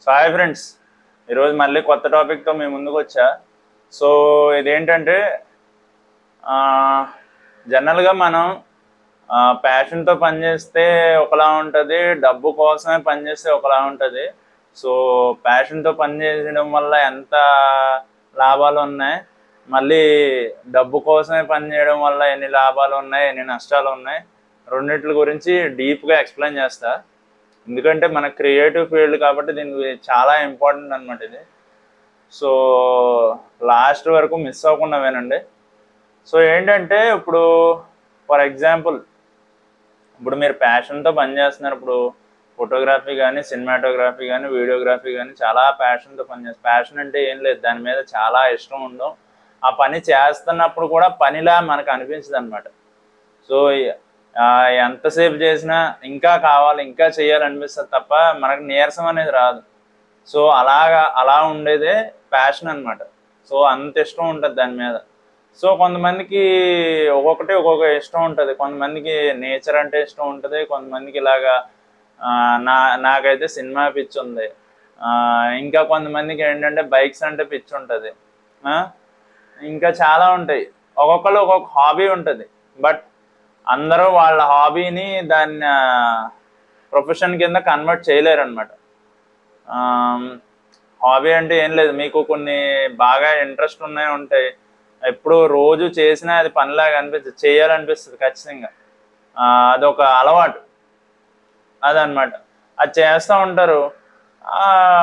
So hi friends ఈరోజు మళ్ళీ కొత్త టాపిక్తో మీ ముందుకు వచ్చా సో ఇదేంటంటే జనరల్గా మనం ప్యాషన్తో పనిచేస్తే ఒకలా ఉంటుంది డబ్బు కోసమే పనిచేస్తే ఒకలా ఉంటుంది సో ప్యాషన్తో పనిచేయడం వల్ల ఎంత లాభాలు ఉన్నాయి మళ్ళీ డబ్బు కోసమే పనిచేయడం వల్ల ఎన్ని లాభాలు ఉన్నాయి ఎన్ని నష్టాలు ఉన్నాయి రెండిట్ల గురించి డీప్గా ఎక్స్ప్లెయిన్ చేస్తా ఎందుకంటే మన క్రియేటివ్ ఫీల్డ్ కాబట్టి దీనికి చాలా ఇంపార్టెంట్ అనమాట ఇది సో లాస్ట్ వరకు మిస్ అవ్వకుండా వినండి సో ఏంటంటే ఇప్పుడు ఫర్ ఎగ్జాంపుల్ ఇప్పుడు మీరు ప్యాషన్తో పనిచేస్తున్నారు ఇప్పుడు ఫోటోగ్రఫీ కానీ సినిమాటోగ్రఫీ కానీ వీడియోగ్రఫీ కానీ చాలా ప్యాషన్తో పనిచేస్తారు ప్యాషన్ అంటే ఏం లేదు దాని మీద చాలా ఇష్టం ఉండడం ఆ పని చేస్తున్నప్పుడు కూడా పనిలా మనకు అనిపించదు అనమాట సో ఆ, ఎంతసేపు చేసినా ఇంకా కావాలి ఇంకా చేయాలనిపిస్తుంది తప్ప మనకు నీరసం అనేది రాదు సో అలాగా అలా ఉండేదే ప్యాషన్ అన్నమాట సో అంత ఇష్టం ఉంటుంది దాని మీద సో కొంతమందికి ఒక్కొక్కటి ఒక్కొక్క ఇష్టం ఉంటుంది కొంతమందికి నేచర్ అంటే ఇష్టం ఉంటుంది కొంతమందికి ఇలాగా ఆ, నా నాకైతే సినిమా పిచ్చి ఉంది ఆ, ఇంకా కొంతమందికి ఏంటంటే బైక్స్ అంటే పిచ్చి ఉంటుంది ఇంకా చాలా ఉంటాయి ఒక్కొక్కరు ఒక్కొక్క హాబీ ఉంటుంది బట్ అందరూ వాళ్ళ హాబీని దాన్ని ప్రొఫెషన్ కింద కన్వర్ట్ చేయలేరు అనమాట హాబీ అంటే ఏం లేదు మీకు కొన్ని బాగా ఇంట్రెస్ట్ ఉన్నాయి ఉంటాయి ఎప్పుడు రోజు చేసినా అది పనిలాగా అనిపిస్తుంది చేయాలనిపిస్తుంది ఖచ్చితంగా ఆ, అదొక అలవాటు అదనమాట అది చేస్తూ ఉంటారు ఆ,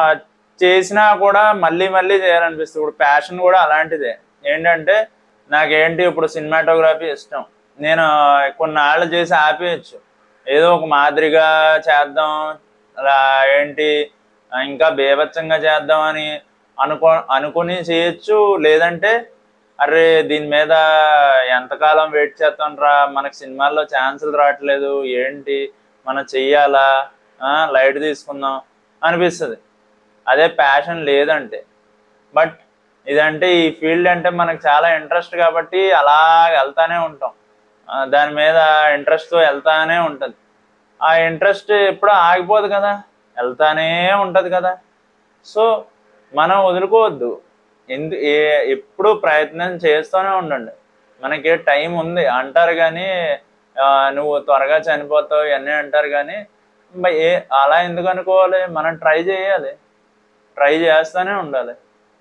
చేసినా కూడా మళ్ళీ మళ్ళీ చేయాలనిపిస్తుంది ఇప్పుడు ప్యాషన్ కూడా అలాంటిదే ఏంటంటే నాకేంటి ఇప్పుడు సినిమాటోగ్రఫీ ఇష్టం నేను కొన్నాళ్ళు చేసి ఆపేయచ్చు ఏదో ఒక మాదిరిగా చేద్దాం అలా ఏంటి ఇంకా బేభత్సంగా చేద్దామని అనుకో అనుకుని చేయొచ్చు లేదంటే అరే దీని మీద ఎంతకాలం వెయిట్ చేస్తాం రా మనకు సినిమాల్లో ఛాన్సులు రావట్లేదు ఏంటి మనం చెయ్యాలా లైట్ తీసుకుందాం అనిపిస్తుంది అదే ప్యాషన్ లేదంటే బట్ ఇదంటే ఈ ఫీల్డ్ అంటే మనకు చాలా ఇంట్రెస్ట్ కాబట్టి అలా వెళ్తానే ఉంటాం ఆ, దాని మీద ఇంట్రెస్ట్తో వెళ్తానే ఉంటుంది ఆ ఇంట్రెస్ట్ ఎప్పుడూ ఆగిపోదు కదా వెళ్తానే ఉంటుంది కదా సో మనం వదులుకోవద్దు ఎందు ఏ ఎప్పుడు ప్రయత్నం చేస్తూనే ఉండండి మనకి టైం ఉంది అంటారు కానీ ఆ, నువ్వు త్వరగా చనిపోతావు ఇవన్నీ అంటారు కానీ మరి ఏ అలా ఎందుకు అనుకోవాలి మనం ట్రై చేయాలి ట్రై చేస్తూనే ఉండాలి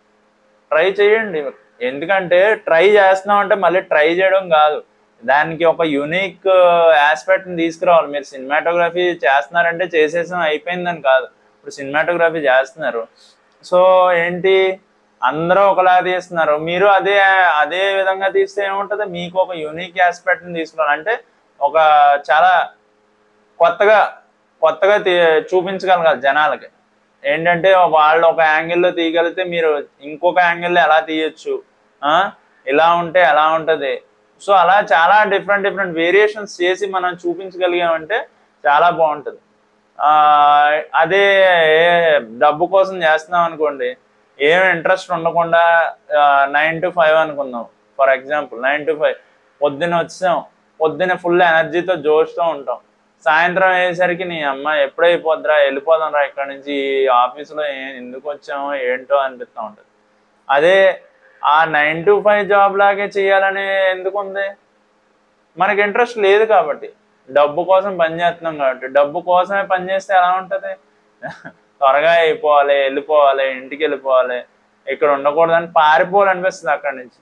ట్రై చేయండి ఎందుకంటే ట్రై చేస్తున్నాం అంటే మళ్ళీ ట్రై చేయడం కాదు దానికి ఒక యునిక్ ఆస్పెక్ట్ని తీసుకురావాలి మీరు సినిమాటోగ్రఫీ చేస్తున్నారంటే చేసేసాం అయిపోయిందని కాదు ఇప్పుడు సినిమాటోగ్రఫీ చేస్తున్నారు సో ఏంటి అందరూ ఒకలా తీస్తున్నారు మీరు అదే అదే విధంగా తీస్తే ఏముంటుంది మీకు ఒక యునిక్ ఆస్పెక్ట్ని తీసుకురావాలి అంటే ఒక చాలా కొత్తగా కొత్తగా తీ చూపించగలగాలి జనాలకి ఏంటంటే వాళ్ళు ఒక యాంగిల్లో తీయగలిగితే మీరు ఇంకొక యాంగిల్లో ఎలా తీయచ్చు ఆ? ఇలా ఉంటే ఎలా ఉంటుంది సో అలా చాలా డిఫరెంట్ డిఫరెంట్ వేరియేషన్స్ చేసి మనం చూపించగలిగామంటే చాలా బాగుంటుంది ఆ, అదే ఏ- డబ్బు కోసం చేస్తున్నాం అనుకోండి ఏం ఇంట్రెస్ట్ ఉండకుండా నైన్ టు ఫైవ్ అనుకుందాం for example nine to five పొద్దున్న వచ్చాం పొద్దున్న ఫుల్ ఎనర్జీతో జోష్తో ఉంటాం సాయంత్రం అయ్యేసరికి నీ అమ్మ ఎప్పుడైపోద్దిరా వెళ్ళిపోదాం రా ఇక్కడ నుంచి ఈ ఆఫీస్లో ఏ- ఎందుకు వచ్చామో ఏంటో అనిపిస్తూ ఉంటుంది అదే ఆ నైన్ టు ఫైవ్ జాబ్ లాగే చేయాలని ఎందుకు ఉంది మనకి ఇంట్రెస్ట్ లేదు కాబట్టి డబ్బు కోసం పని చేస్తున్నాం కాబట్టి డబ్బు కోసమే పని చేస్తే ఎలా ఉంటుంది త్వరగా అయిపోవాలి వెళ్ళిపోవాలి ఇంటికి వెళ్ళిపోవాలి ఇక్కడ ఉండకూడదని పారిపోవాలనిపిస్తుంది అక్కడి నుంచి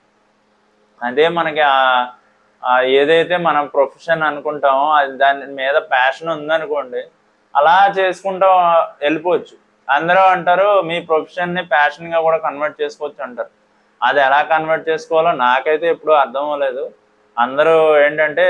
అదే మనకి ఆ- ఆ ఏదైతే మనం ప్రొఫెషన్ అనుకుంటామో అది దాని మీద ప్యాషన్ ఉందనుకోండి అలా చేసుకుంటూ వెళ్ళిపోవచ్చు అందరూ అంటారు మీ ప్రొఫెషన్ని ప్యాషన్గా కూడా కన్వర్ట్ చేసుకోవచ్చు అంటారు అది ఎలా కన్వర్ట్ చేసుకోవాలో నాకైతే ఎప్పుడూ అర్థం అవ్వలేదు అందరూ ఏంటంటే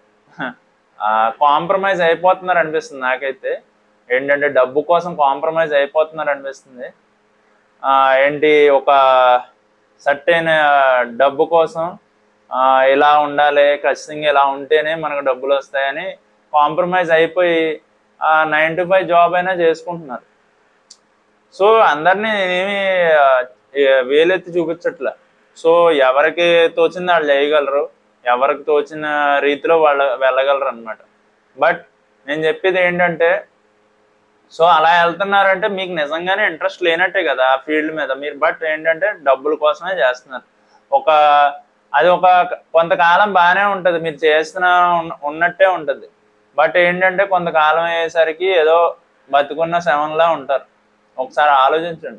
కాంప్రమైజ్ అయిపోతున్నారు అనిపిస్తుంది నాకైతే ఏంటంటే డబ్బు కోసం కాంప్రమైజ్ అయిపోతున్నారు అనిపిస్తుంది ఆ, ఏంటి ఒక సర్టైన్ డబ్బు కోసం ఆ, ఇలా ఉండాలి ఖచ్చితంగా ఇలా ఉంటేనే మనకు డబ్బులు వస్తాయని కాంప్రమైజ్ అయిపోయి నైన్ టు ఫైవ్ జాబ్ అయినా చేసుకుంటున్నారు సో అందరినీ నేనేమి ఆ, ఏ- వేలెత్తి చూపించట్లే సో ఎవరికి తోచింది వాళ్ళు చేయగలరు ఎవరికి తోచిన రీతిలో వాళ్ళు వెళ్ళగలరు అనమాట బట్ నేను చెప్పేది ఏంటంటే సో అలా వెళ్తున్నారంటే మీకు నిజంగానే ఇంట్రెస్ట్ లేనట్టే కదా ఆ ఫీల్డ్ మీద మీరు బట్ ఏంటంటే డబ్బుల కోసమే చేస్తున్నారు ఒక అది ఒక కొంతకాలం బాగానే ఉంటుంది మీరు చేస్తున్న ఉన్న- ఉన్నట్టే ఉంటుంది బట్ ఏంటంటే కొంతకాలం అయ్యేసరికి ఏదో బతుకున్న శవంలా ఉంటారు ఒకసారి ఆలోచించండి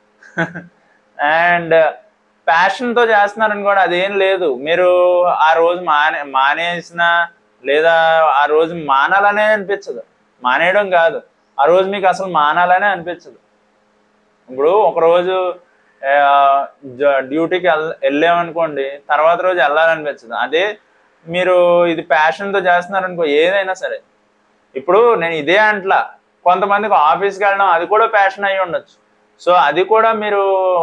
అండ్ ప్యాషన్తో చేస్తున్నారని కూడా అదేం లేదు మీరు ఆ రోజు మానే మానేసిన లేదా ఆ రోజు మానాలనే అనిపించదు మానేయడం కాదు ఆ రోజు మీకు అసలు మానాలనే అనిపించదు ఇప్పుడు ఒక రోజు ఆ, జ- డ్యూటీకి వెళ్ వెళ్ళామనుకోండి తర్వాత రోజు వెళ్ళాలనిపించదు అదే మీరు ఇది ప్యాషన్తో చేస్తున్నారనుకో ఏదైనా సరే ఇప్పుడు నేను ఇదే అంట్లా కొంతమందికి ఆఫీస్కి వెళ్ళడం అది కూడా ప్యాషన్ అయి ఉండొచ్చు సో అది కూడా మీరు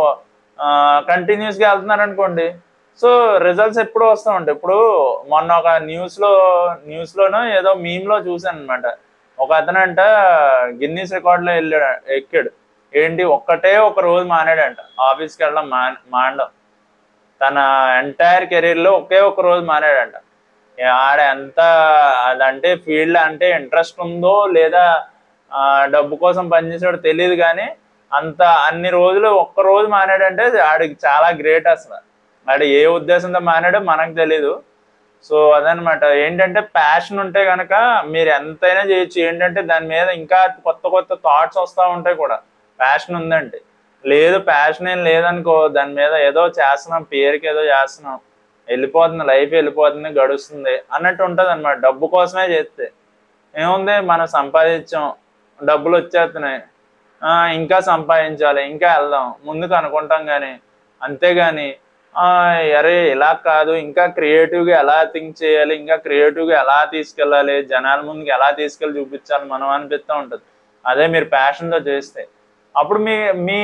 కంటిన్యూస్గా వెళ్తున్నారు అనుకోండి సో రిజల్ట్స్ ఎప్పుడు వస్తూ ఉంటాయి ఇప్పుడు మొన్న ఒక న్యూస్లో న్యూస్లోనో ఏదో మీమ్లో చూశాను అనమాట ఒక అతనంట గిన్నీస్ రికార్డులో వెళ్ళాడు ఎక్కాడు ఏంటి ఒక్కటే ఒక రోజు మానాడంట ఆఫీస్కి వెళ్ళడం మా మానడం తన ఎంటైర్ కెరీర్లో ఒకే ఒక రోజు మారాడంట ఏ ఆడ ఎంత అదంటే ఫీల్డ్ అంటే ఇంట్రెస్ట్ ఉందో లేదా ఆ, డబ్బు కోసం పనిచేసాడో తెలియదు కానీ అంత అన్ని రోజులు ఒక్క రోజు మానాడంటే ఆడికి చాలా గ్రేట్ అసలు ఆడు ఏ ఉద్దేశంతో మానాడో మనకు తెలీదు సో అదనమాట ఏంటంటే ప్యాషన్ ఉంటే కనుక మీరు ఎంతైనా చేయొచ్చు ఏంటంటే దాని మీద ఇంకా కొత్త కొత్త థాట్స్ వస్తూ ఉంటాయి కూడా ప్యాషన్ ఉందంటే లేదు ప్యాషన్ ఏం లేదనుకో దాని మీద ఏదో చేస్తున్నాం పేరుకి ఏదో చేస్తున్నాం వెళ్ళిపోతుంది లైఫ్ వెళ్ళిపోతుంది గడుస్తుంది అన్నట్టు ఉంటుంది అనమాట డబ్బు కోసమే చేస్తే ఏముంది మనం సంపాదించాం డబ్బులు వచ్చేస్తున్నాయి ఆ, ఇంకా సంపాదించాలి ఇంకా వెళ్దాం ముందుకు అనుకుంటాం కానీ అంతేగాని ఆ, అరే ఇలా కాదు ఇంకా క్రియేటివ్గా ఎలా థింక్ చేయాలి ఇంకా క్రియేటివ్గా ఎలా తీసుకెళ్ళాలి జనాల ముందుకు ఎలా తీసుకెళ్ళి చూపించాలి మనం అనిపిస్తూ ఉంటుంది అదే మీరు ప్యాషన్తో చేస్తే అప్పుడు మీ మీ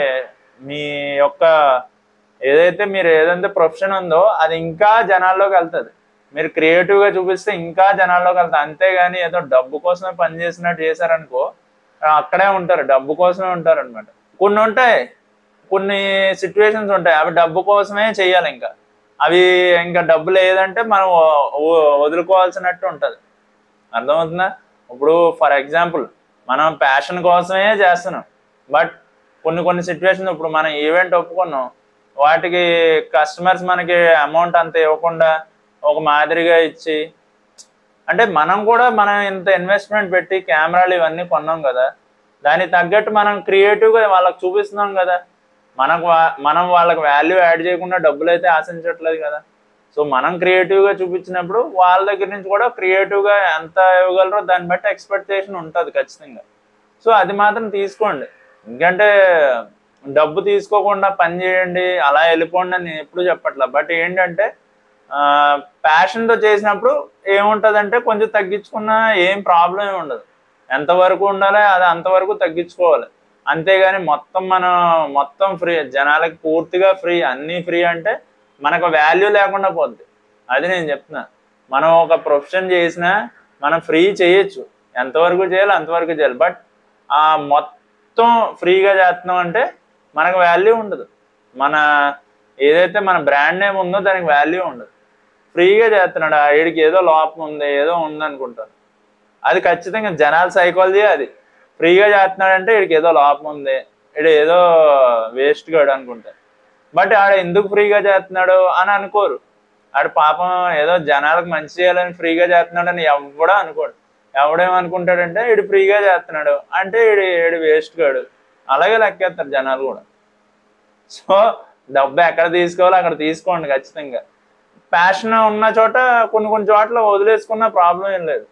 మీ యొక్క ఏదైతే మీరు ఏదైతే ప్రొఫెషన్ ఉందో అది ఇంకా జనాల్లోకి వెళ్తుంది మీరు క్రియేటివ్గా చూపిస్తే ఇంకా జనాల్లోకి వెళ్తుంది అంతేగాని ఏదో డబ్బు కోసమే పని చేసినట్టు చేశారనుకో ఆ, అక్కడే ఉంటారు డబ్బు కోసమే ఉంటారు అనమాట కొన్ని ఉంటాయి కొన్ని సిచ్యువేషన్స్ ఉంటాయి అవి డబ్బు కోసమే చేయాలి ఇంకా అవి ఇంకా డబ్బు లేదంటే మనం వ- వ- వదులుకోవాల్సినట్టు ఉంటుంది అర్థమవుతుందా ఇప్పుడు ఫర్ ఎగ్జాంపుల్ మనం ప్యాషన్ కోసమే చేస్తున్నాం బట్ కొన్ని కొన్ని సిచ్యువేషన్ ఇప్పుడు మనం ఈవెంట్ ఒప్పుకున్నాం వాటికి కస్టమర్స్ మనకి అమౌంట్ అంత ఇవ్వకుండా ఒక మాదిరిగా ఇచ్చి అంటే మనం కూడా మనం ఇంత ఇన్వెస్ట్మెంట్ పెట్టి కెమెరాలు ఇవన్నీ కొన్నాం కదా దానికి తగ్గట్టు మనం క్రియేటివ్గా వాళ్ళకి చూపిస్తున్నాం కదా మనకు వా- మనం వాళ్ళకి వాల్యూ యాడ్ చేయకుండా డబ్బులు అయితే ఆశించట్లేదు కదా సో మనం క్రియేటివ్గా చూపించినప్పుడు వాళ్ళ దగ్గర నుంచి కూడా క్రియేటివ్గా ఎంత ఇవ్వగలరో దాన్ని బట్టి ఎక్స్పెక్టేషన్ ఉంటుంది ఖచ్చితంగా సో అది మాత్రం తీసుకోండి ఎందుకంటే డబ్బు తీసుకోకుండా పని చేయండి అలా వెళ్ళిపోండి అని నేను ఎప్పుడు చెప్పట్లా బట్ ఏంటంటే ప్యాషన్తో చేసినప్పుడు ఏముంటుందంటే కొంచెం తగ్గించుకున్నా ఏం ప్రాబ్లం ఏమి ఉండదు ఎంతవరకు ఉండాలి అది అంతవరకు తగ్గించుకోవాలి అంతేగాని మొత్తం మనం మొత్తం ఫ్రీ జనాలకి పూర్తిగా ఫ్రీ అన్నీ ఫ్రీ అంటే మనకు వాల్యూ లేకుండా పోద్ది అది నేను చెప్తున్నా మనం ఒక ప్రొఫెషన్ చేసినా మనం ఫ్రీ చేయొచ్చు ఎంతవరకు చేయాలి అంతవరకు చేయాలి బట్ ఆ మొత్తం ఫ్రీగా చేస్తున్నాం అంటే మనకు వాల్యూ ఉండదు మన ఏదైతే మన బ్రాండ్ నేమ్ ఉందో దానికి వాల్యూ ఉండదు ఫ్రీగా చేస్తున్నాడు ఆ వీడికి ఏదో లోపం ఉంది ఏదో ఉంది అనుకుంటారు అది ఖచ్చితంగా జనాల సైకాలజీ అది ఫ్రీగా చేస్తున్నాడంటే వీడికి ఏదో లోపం ఉంది వీడు ఏదో వేస్ట్ గాడు అనుకుంటారు బట్ ఆడ ఎందుకు ఫ్రీగా చేస్తున్నాడు అని అనుకోరు ఆడు పాపం ఏదో జనాలకు మంచి చేయాలని ఫ్రీగా చేస్తున్నాడు అని ఎవడో అనుకోడు ఎవడేమనుకుంటాడంటే వీడు ఫ్రీగా చేస్తున్నాడు అంటే వీడు వీడు వేస్ట్ గాడు అలాగే లెక్కేస్తారు జనాలు కూడా సో డబ్బు ఎక్కడ తీసుకోవాలో అక్కడ తీసుకోండి ఖచ్చితంగా ప్యాషన్ ఉన్న చోట కొన్ని కొన్ని చోట్ల వదిలేసుకున్న ప్రాబ్లం ఏం లేదు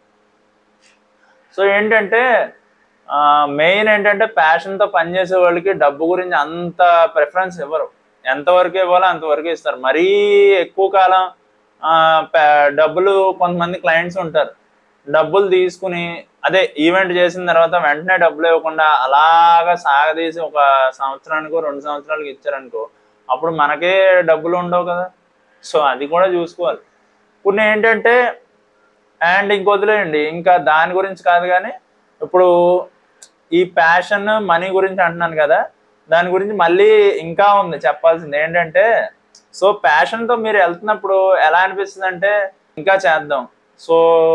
సో ఏంటంటే మెయిన్ ఏంటంటే ప్యాషన్తో పనిచేసే వాళ్ళకి డబ్బు గురించి అంత ప్రిఫరెన్స్ ఇవ్వరు ఎంతవరకు ఇవ్వాలో అంతవరకు ఇస్తారు మరీ ఎక్కువ కాలం ఆ, ప- డబ్బులు కొంతమంది క్లయింట్స్ ఉంటారు డబ్బులు తీసుకుని అదే ఈవెంట్ చేసిన తర్వాత వెంటనే డబ్బులు ఇవ్వకుండా అలాగా సాగదీసి ఒక సంవత్సరానికో రెండు సంవత్సరాలకు ఇచ్చారనుకో అప్పుడు మనకే డబ్బులు ఉండవు కదా సో అది కూడా చూసుకోవాలి కొన్ని ఏంటంటే అండ్ ఇంకొదిలేయండి ఇంకా దాని గురించి కాదు కానీ ఇప్పుడు ఈ ప్యాషన్ మనీ గురించి అంటున్నాను కదా దాని గురించి మళ్ళీ ఇంకా ఉంది చెప్పాల్సింది ఏంటంటే సో ప్యాషన్తో మీరు వెళ్తున్నప్పుడు ఎలా అనిపిస్తుంది అంటే ఇంకా చేద్దాం సో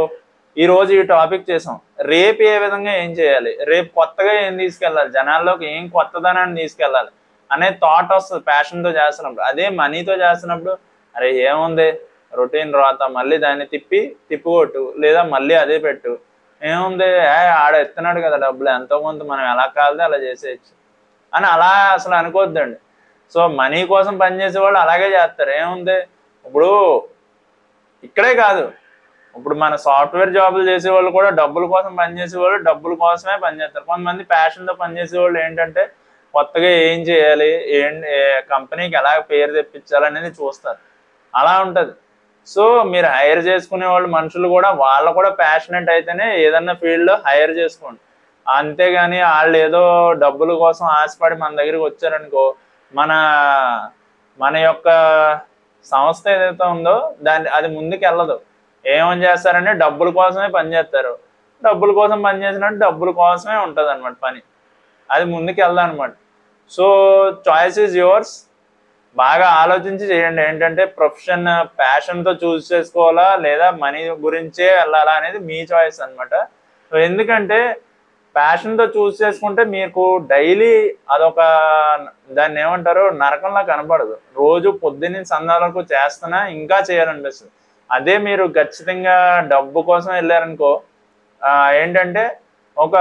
ఈ రోజు ఈ టాపిక్ చేసాం రేపు ఏ విధంగా ఏం చేయాలి రేపు కొత్తగా ఏం తీసుకెళ్ళాలి జనాల్లోకి ఏం కొత్తదనాన్ని తీసుకెళ్ళాలి అనే థాట్ వస్తుంది ప్యాషన్తో చేస్తున్నప్పుడు అదే మనీతో చేస్తున్నప్పుడు అరే ఏముంది రొటీన్ రాత మళ్ళీ దాన్ని తిప్పి తిప్పుకొట్టు లేదా మళ్ళీ అదే పెట్టు ఏముంది ఏ ఆడ ఎత్తున్నాడు కదా డబ్బులు ఎంతో కొంత మనం ఎలా కాలితే అలా చేసేయచ్చు అని అలా అసలు అనుకోవద్దండి సో మనీ కోసం పనిచేసే వాళ్ళు అలాగే చేస్తారు ఏముంది ఇప్పుడు ఇక్కడే కాదు ఇప్పుడు మన సాఫ్ట్వేర్ జాబులు చేసే వాళ్ళు కూడా డబ్బుల కోసం పనిచేసే వాళ్ళు డబ్బుల కోసమే పనిచేస్తారు కొంతమంది ప్యాషన్తో పనిచేసే వాళ్ళు ఏంటంటే కొత్తగా ఏం చేయాలి ఏం కంపెనీకి ఎలా పేరు తెప్పించాలి అనేది చూస్తారు అలా ఉంటుంది సో మీరు హైర్ చేసుకునే వాళ్ళు మనుషులు కూడా వాళ్ళు కూడా ప్యాషనెట్ అయితేనే ఏదన్నా ఫీల్డ్లో హైర్ చేసుకోండి అంతేగాని వాళ్ళు ఏదో డబ్బుల కోసం ఆశపడి మన దగ్గరికి వచ్చారనుకో మన మన యొక్క సంస్థ ఏదైతే ఉందో దాన్ని అది ముందుకు వెళ్ళదు ఏమని చేస్తారంటే డబ్బుల కోసమే పనిచేస్తారు డబ్బుల కోసం పనిచేసినట్టు డబ్బుల కోసమే ఉంటుంది అనమాట పని అది ముందుకు వెళ్దాం అనమాట సో చాయిస్ ఈజ్ యువర్స్ బాగా ఆలోచించి చేయండి ఏంటంటే ప్రొఫెషన్ ప్యాషన్తో చూస్ చేసుకోవాలా లేదా మనీ గురించే వెళ్ళాలా అనేది మీ చాయిస్ అనమాట సో ఎందుకంటే ప్యాషన్తో చూస్ చేసుకుంటే మీకు డైలీ అదొక దాన్ని ఏమంటారు నరకంలా కనపడదు రోజు పొద్దున్న సందా వరకు చేస్తున్నా ఇంకా చేయాలనిపిస్తుంది అదే మీరు ఖచ్చితంగా డబ్బు కోసం వెళ్ళారనుకో ఆ, ఏంటంటే ఒక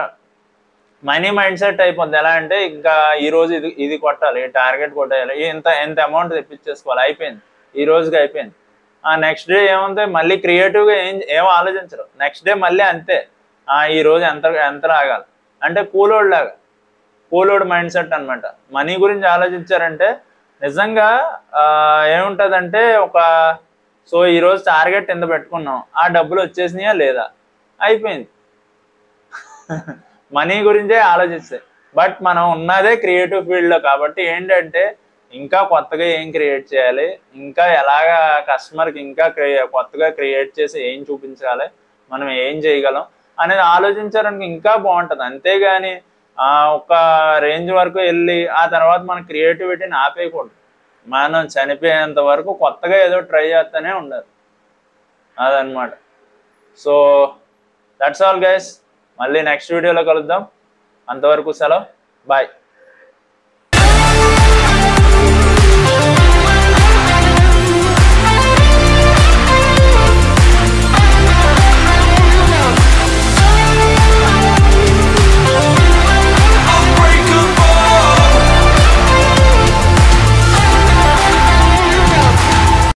మనీ మైండ్ సెట్ అయిపోద్ది ఎలా అంటే ఇంకా ఈ రోజు ఇది ఇది కొట్టాలి టార్గెట్ కొట్టేయాలి ఇంత ఎంత అమౌంట్ తెప్పించేసుకోవాలి అయిపోయింది ఈ రోజుకి అయిపోయింది ఆ నెక్స్ట్ డే ఏముంది మళ్ళీ క్రియేటివ్గా ఏం ఏం ఆలోచించరు నెక్స్ట్ డే మళ్ళీ అంతే ఆ ఈ రోజు ఎంత ఎంత రాగాలి అంటే కూలోడ్ లాగా కూలోడ్ మైండ్ సెట్ అనమాట మనీ గురించి ఆలోచించారంటే నిజంగా ఆ, ఏముంటదంటే ఒక సో ఈ రోజు టార్గెట్ ఎంత పెట్టుకున్నాం ఆ డబ్బులు వచ్చేసినాయా లేదా అయిపోయింది మనీ గురించే ఆలోచిస్తాయి బట్ మనం ఉన్నదే క్రియేటివ్ ఫీల్డ్లో కాబట్టి ఏంటంటే ఇంకా కొత్తగా ఏం క్రియేట్ చేయాలి ఇంకా ఎలాగా కస్టమర్కి ఇంకా క్రియ కొత్తగా క్రియేట్ చేసి ఏం చూపించాలి మనం ఏం చేయగలం అనేది ఆలోచించారనుకో ఇంకా బాగుంటుంది అంతేగాని ఆ, ఒక రేంజ్ వరకు వెళ్ళి ఆ తర్వాత మన క్రియేటివిటీని ఆపేయకూడదు మనం చనిపోయేంత వరకు కొత్తగా ఏదో ట్రై చేస్తూనే ఉండాలి అదనమాట సో దట్స్ ఆల్ గైస్ మళ్ళీ నెక్స్ట్ వీడియోలో కలుద్దాం అంతవరకు సెలవు బాయ్